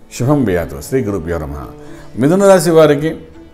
శుభం బియాతు శ్రీ గురుభ్యో నమ మిథున రాశి వారికి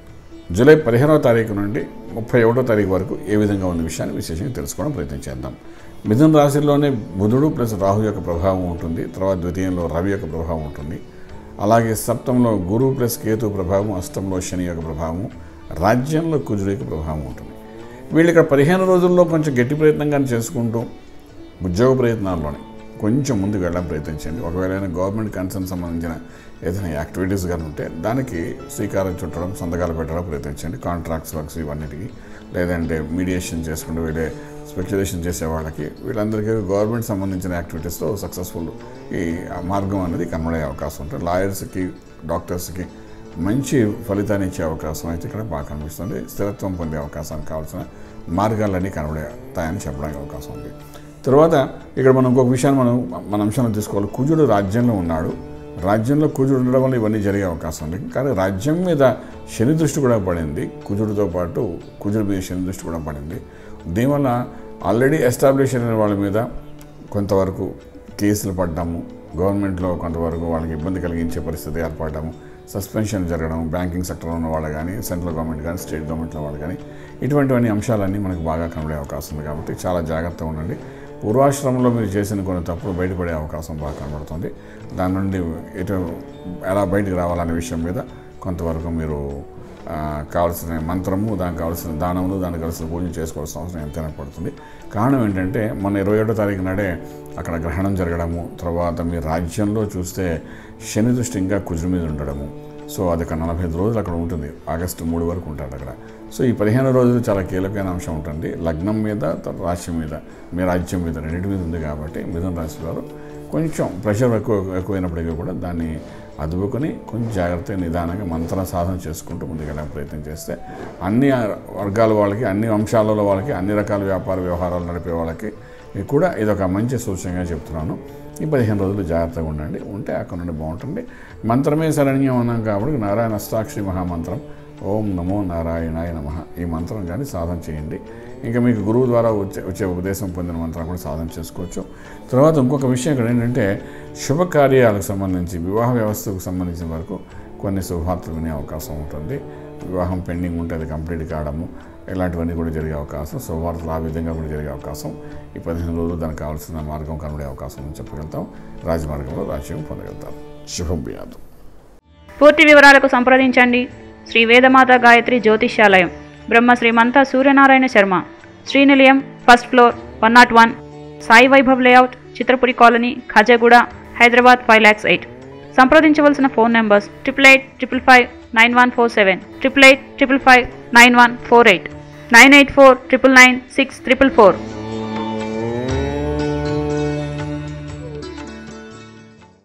జూలై పదిహేనవ తారీఖు నుండి ముప్పై ఒకటో తారీఖు వరకు ఏ విధంగా ఉన్న విషయాన్ని విశేషంగా తెలుసుకోవడం ప్రయత్నం చేద్దాం మిథున రాశిలోనే బుధుడు ప్లస్ రాహు యొక్క ప్రభావం ఉంటుంది తర్వాత ద్వితీయంలో రవి యొక్క ప్రభావం ఉంటుంది అలాగే సప్తంలో గురువు ప్లస్ కేతు ప్రభావం అష్టంలో శని యొక్క ప్రభావం రాజ్యంలో కుజుడు యొక్క ప్రభావం ఉంటుంది వీళ్ళు ఇక్కడ పదిహేను రోజుల్లో కొంచెం గట్టి ప్రయత్నంగా చేసుకుంటూ ఉద్యోగ ప్రయత్నాల్లోనే కొంచెం ముందుకు వెళ్ళడం ప్రయత్నించండి ఒకవేళ ఏదైనా గవర్నమెంట్ కన్సర్న్ సంబంధించిన ఏదైనా యాక్టివిటీస్ కానీ ఉంటే దానికి శ్రీకారం చుట్టడం సంతకాలు పెట్టడం ప్రయత్నించండి కాంట్రాక్ట్స్ వర్క్స్ ఇవన్నిటికీ లేదంటే మీడియేషన్ చేసుకుంటూ వీళ్ళే స్పెక్యులేషన్ చేసే వాళ్ళకి వీళ్ళందరికీ గవర్నమెంట్ సంబంధించిన యాక్టివిటీస్లో సక్సెస్ఫుల్ ఈ మార్గం అనేది కనబడే అవకాశం ఉంటుంది లాయర్స్కి డాక్టర్స్కి మంచి ఫలితాన్ని ఇచ్చే అవకాశం అయితే ఇక్కడ బాగా కనిపిస్తుంది స్థిరత్వం పొందే అవకాశానికి కావాల్సిన మార్గాలన్నీ కనబడతాయని చెప్పడానికి అవకాశం ఉంది తర్వాత ఇక్కడ మనం ఇంకొక విషయాన్ని మనం మన అంశాన్ని తీసుకోవాలి కుజుడు రాజ్యంలో ఉన్నాడు రాజ్యంలో కుజుడు ఉండడం వల్ల ఇవన్నీ జరిగే అవకాశం ఉంది కానీ రాజ్యం మీద శని దృష్టి కూడా పడింది కుజుడితో పాటు కుజుడి మీద శని దృష్టి కూడా పడింది దీనివల్ల ఆల్రెడీ ఎస్టాబ్లిష్ అయిన వాళ్ళ మీద కొంతవరకు కేసులు పడ్డాము గవర్నమెంట్లో కొంతవరకు వాళ్ళకి ఇబ్బంది కలిగించే పరిస్థితి ఏర్పడము సస్పెన్షన్ జరగడం బ్యాంకింగ్ సెక్టర్లో ఉన్న వాళ్ళు కానీ సెంట్రల్ గవర్నమెంట్ కానీ స్టేట్ గవర్నమెంట్లో వాళ్ళు కానీ ఇటువంటివన్నీ అంశాలన్నీ మనకు బాగా కనబడే అవకాశం ఉంది కాబట్టి చాలా జాగ్రత్తగా ఉండండి పూర్వాశ్రమంలో మీరు చేసిన కొన్ని తప్పులు బయటపడే అవకాశం బాగా కనబడుతుంది దాని నుండి ఎటు ఎలా బయటకు రావాలనే విషయం మీద కొంతవరకు మీరు ఆ, కావాల్సిన మంత్రము దానికి కావాల్సిన దానములు దానికి కావాల్సిన పూజలు చేసుకోవాల్సిన అవసరం ఎంతైనా పడుతుంది కారణం ఏంటంటే మొన్న ఇరవై ఏడో తారీఖు నాడే అక్కడ గ్రహణం జరగడము తర్వాత మీ రాజ్యంలో చూస్తే శని దృష్టి ఇంకా కుజుడి మీద ఉండడము సో అది ఒక నలభై ఐదు రోజులు అక్కడ ఉంటుంది ఆగస్టు మూడు వరకు ఉంటాడు అక్కడ సో ఈ పదిహేను రోజులు చాలా కీలకమైన అంశం ఉంటుంది లగ్నం మీద తర్వాత రాశి మీద మీ రాజ్యం మీద రెండింటి మీద ఉంది కాబట్టి మిథున రాశి వారు కొంచెం ప్రెషర్ ఎక్కువ ఎక్కువైనప్పటికీ కూడా దాన్ని అదుపుకొని కొంచెం జాగ్రత్తగా నిదానంగా మంత్ర సాధన చేసుకుంటూ ముందుకెళ్ళే ప్రయత్నం చేస్తే అన్ని వర్గాల వాళ్ళకి అన్ని అంశాలలో వాళ్ళకి అన్ని రకాల వ్యాపార వ్యవహారాలు నడిపే వాళ్ళకి కూడా ఇది ఒక మంచి సూచనగా చెప్తున్నాను ఈ పదిహేను రోజులు జాగ్రత్తగా ఉండండి ఉంటే అక్కడ నుండి బాగుంటుంది మంత్రమే శరణ్యం అన్నాం కాబట్టి నారాయణ అష్టాక్షరి మహామంత్రం ఓం నమో నారాయణాయ నమ ఈ మంత్రం కానీ సాధన చేయండి ఇంకా మీకు గురువు ద్వారా వచ్చే వచ్చే ఉపదేశం పొందిన మంత్రం కూడా సాధన చేసుకోవచ్చు తర్వాత ఇంకొక విషయం ఇక్కడ ఏంటంటే శుభకార్యాలకు సంబంధించి వివాహ వ్యవస్థకు సంబంధించిన వరకు కొన్ని శుభార్తలు వినే అవకాశం ఉంటుంది వివాహం పెండింగ్ ఉంటే అది కంప్లీట్ కావడము ఇలాంటివన్నీ కూడా జరిగే అవకాశం శుభవార్తలు ఆ విధంగా కూడా జరిగే అవకాశం ఈ పదిహేను రోజులు దానికి కావాల్సిన మార్గం కనబడే అవకాశం అని చెప్పగలుగుతాం రాజమార్గంలో రాజ్యం పొందగలుగుతాం శుభం వ్యాధం పూర్తి వివరాలకు సంప్రదించండి Shri Vedamata Gayatri Jyotishyalayam Brahma Srimantha Suryanarayana Sharma Srinilayam first floor one naught one Sai Vaibhav layout Chitrapuri colony Khajaguda Hyderabad five lakhs eight సంప్రదించవలసిన phone numbers triple eight triple five nine one four seven triple eight triple five nine one four eight nine eight four triple nine six triple four